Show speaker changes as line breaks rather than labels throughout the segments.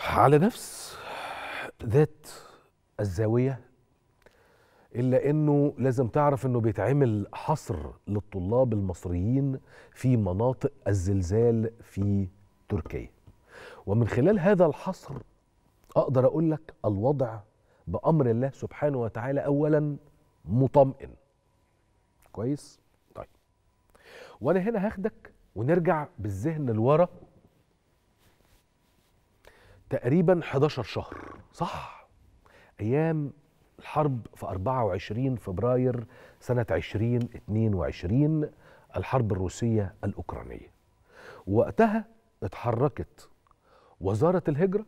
على نفس ذات الزاوية إلا إنه لازم تعرف إنه بيتعمل حصر للطلاب المصريين في مناطق الزلزال في تركيا ومن خلال هذا الحصر أقدر أقول لك الوضع بأمر الله سبحانه وتعالى أولا مطمئن كويس؟ طيب وأنا هنا هاخدك ونرجع بالذهن لورا تقريبا 11 شهر صح ايام الحرب في 24 فبراير سنه 2022 الحرب الروسيه الاوكرانيه وقتها اتحركت وزاره الهجره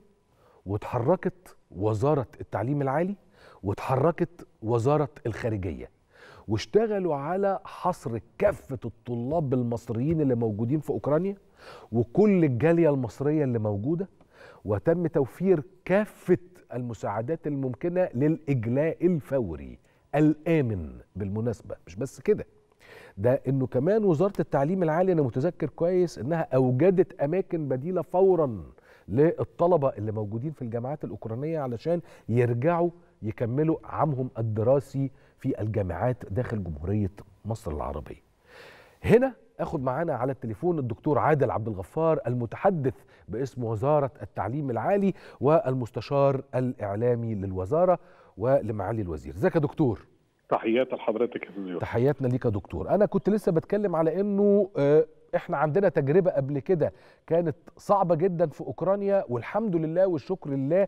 واتحركت وزاره التعليم العالي واتحركت وزاره الخارجيه واشتغلوا على حصر كافه الطلاب المصريين اللي موجودين في اوكرانيا وكل الجاليه المصريه اللي موجوده وتم توفير كافة المساعدات الممكنة للإجلاء الفوري الآمن بالمناسبة مش بس كده ده انه كمان وزارة التعليم العالي انا متذكر كويس انها اوجدت اماكن بديلة فورا للطلبة اللي موجودين في الجامعات الاوكرانية علشان يرجعوا يكملوا عامهم الدراسي في الجامعات داخل جمهورية مصر العربية هنا اخد معانا على التليفون الدكتور عادل عبد الغفار المتحدث باسم وزاره التعليم العالي والمستشار الاعلامي للوزاره ولمعالي الوزير ازيك يا دكتور
تحيات لحضرتك يا استاذ
تحياتنا ليك يا دكتور انا كنت لسه بتكلم على انه آه، احنا عندنا تجربه قبل كده كانت صعبه جدا في اوكرانيا والحمد لله والشكر لله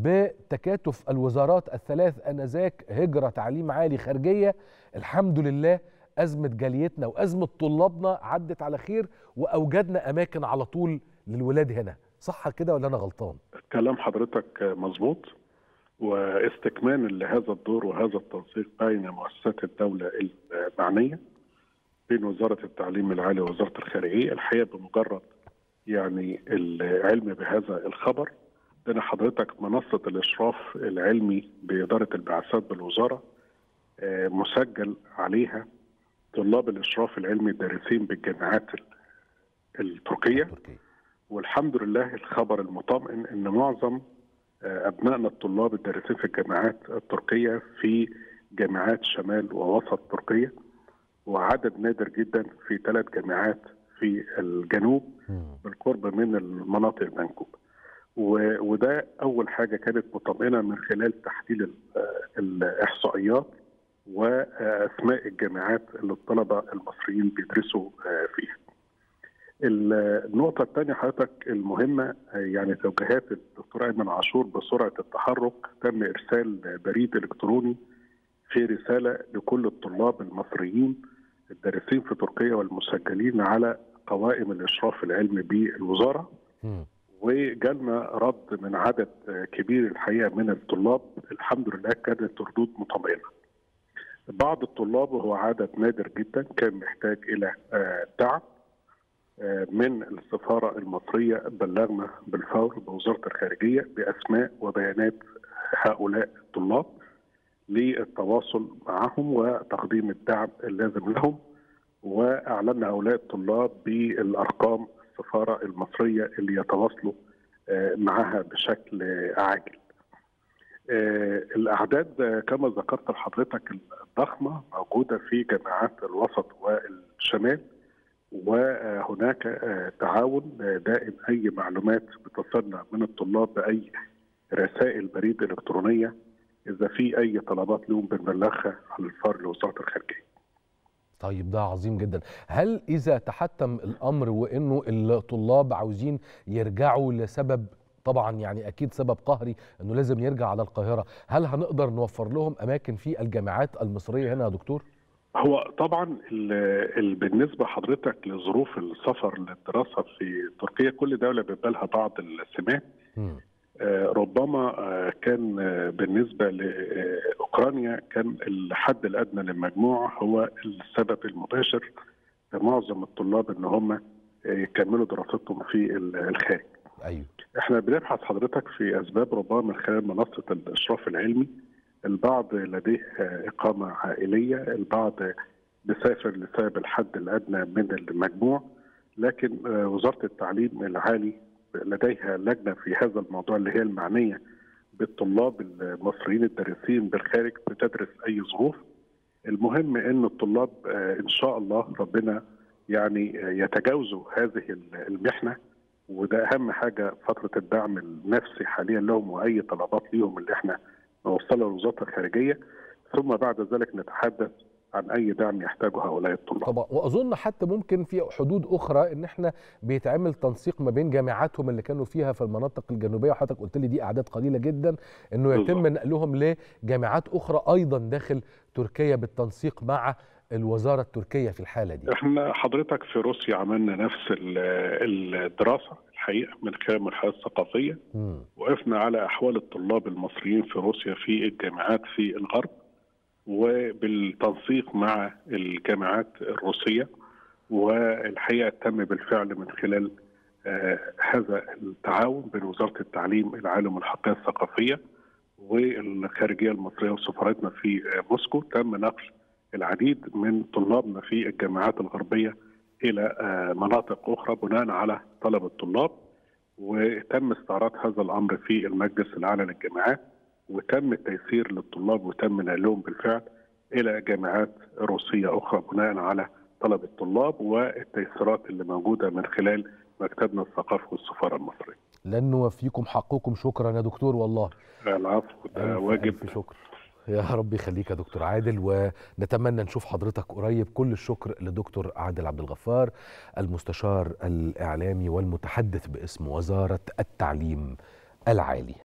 بتكاتف الوزارات الثلاث انذاك هجره تعليم عالي خارجيه الحمد لله أزمة جاليتنا وأزمة طلابنا عدت على خير وأوجدنا أماكن على طول للولاد هنا صح كده ولا أنا غلطان؟
كلام حضرتك مظبوط واستكمالا لهذا الدور وهذا التنسيق بين مؤسسات الدولة المعنية بين وزارة التعليم العالي ووزارة الخارجية الحقيقة بمجرد يعني العلم بهذا الخبر لأن حضرتك منصة الإشراف العلمي بإدارة البعثات بالوزارة آه، مسجل عليها طلاب الاشراف العلمي الدارسين بالجامعات التركيه
تركيا
والحمد لله الخبر المطمئن ان معظم آه، ابنائنا الطلاب الدارسين في الجامعات التركيه في جامعات شمال ووسط تركيا وعدد نادر جدا في ثلاث جامعات في الجنوب
مم.
بالقرب من المناطق المنكوبه و- وده اول حاجه كانت مطمئنه من خلال تحليل ال- آه، الاحصائيات واسماء الجامعات اللي الطلبه المصريين بيدرسوا آه، فيها. النقطه الثانيه حضرتك المهمه آه، يعني توجيهات الدكتور ايمن عاشور بسرعه التحرك تم ارسال بريد الكتروني في رساله لكل الطلاب المصريين الدارسين في تركيا والمسجلين على قوائم الاشراف العلمي بالوزاره
مم.
وجالنا رد من عدد كبير الحقيقه من الطلاب الحمد لله كانت ردود مطمئنه. بعض الطلاب وهو عدد نادر جدا كان محتاج الى آه، دعم آه، من السفاره المصريه بلغنا بالفور بوزاره الخارجيه باسماء وبيانات هؤلاء الطلاب للتواصل معهم وتقديم الدعم اللازم لهم واعلنا هؤلاء الطلاب بالارقام السفاره المصريه اللي يتواصلوا آه، معها بشكل آه، عاجل. آه، الاعداد آه، كما ذكرت لحضرتك الضخمه موجوده في جامعات الوسط والشمال وهناك آه، تعاون آه، دائم اي معلومات بتصلنا من الطلاب باي رسائل بريد الكترونيه اذا في اي طلبات لهم بنبلغها على الفار لوزاره الخارجيه.
طيب ده عظيم جدا هل إذا تحتم الأمر وإنه الطلاب عاوزين يرجعوا لسبب طبعا يعني أكيد سبب قهري إنه لازم يرجع على القاهرة هل هنقدر نوفر لهم أماكن في الجامعات المصرية هنا يا دكتور؟
هو طبعا ال ال بالنسبه حضرتك لظروف السفر للدراسه في تركيا كل دوله بيبقى لها بعض السمات
مم.
آه، ربما آه، كان آه، بالنسبه لاوكرانيا كان الحد الادنى للمجموع هو السبب المباشر لمعظم الطلاب ان هم آه، يكملوا دراستهم في ال- الخارج.
أيوه
احنا بنبحث حضرتك في اسباب ربما من خلال منصه الاشراف العلمي البعض لديه آه، اقامه عائليه البعض بيسافر لسبب الحد الادنى من المجموع لكن آه، وزاره التعليم العالي لديها لجنه في هذا الموضوع اللي هي المعنيه بالطلاب المصريين الدارسين بالخارج بتدرس اي ظروف المهم ان الطلاب ان شاء الله ربنا يعني يتجاوزوا هذه المحنه وده اهم حاجه فتره الدعم النفسي حاليا لهم واي طلبات ليهم اللي احنا نوصلها لوزاره الخارجيه ثم بعد ذلك نتحدث عن اي دعم يحتاجه هؤلاء الطلاب.
طبعا واظن حتى ممكن في حدود اخرى ان احنا بيتعمل تنسيق ما بين جامعاتهم اللي كانوا فيها في المناطق الجنوبيه وحضرتك قلت لي دي اعداد قليله جدا انه يتم نقلهم لجامعات اخرى ايضا داخل تركيا بالتنسيق مع الوزاره التركيه في الحاله دي.
احنا حضرتك في روسيا عملنا نفس الدراسه الحقيقه من خلال المرحله الثقافيه وقفنا على احوال الطلاب المصريين في روسيا في الجامعات في الغرب وبالتنسيق مع الجامعات الروسيه والحقيقه تم بالفعل من خلال آه هذا التعاون بين وزاره التعليم العالي والحقيه الثقافيه والخارجيه المصريه وسفارتنا في آه موسكو تم نقل العديد من طلابنا في الجامعات الغربيه الى آه مناطق اخرى بناء على طلب الطلاب وتم استعراض هذا الامر في المجلس الاعلى للجامعات وتم التيسير للطلاب وتم نقلهم بالفعل الى جامعات روسيه اخرى بناء على طلب الطلاب والتيسيرات اللي موجوده من خلال مكتبنا الثقافي والسفاره المصريه.
لن نوفيكم حقكم شكرا يا دكتور والله.
العفو ده واجب
ألف شكر. يا رب يخليك يا دكتور عادل ونتمنى نشوف حضرتك قريب كل الشكر لدكتور عادل عبد الغفار المستشار الاعلامي والمتحدث باسم وزاره التعليم العالي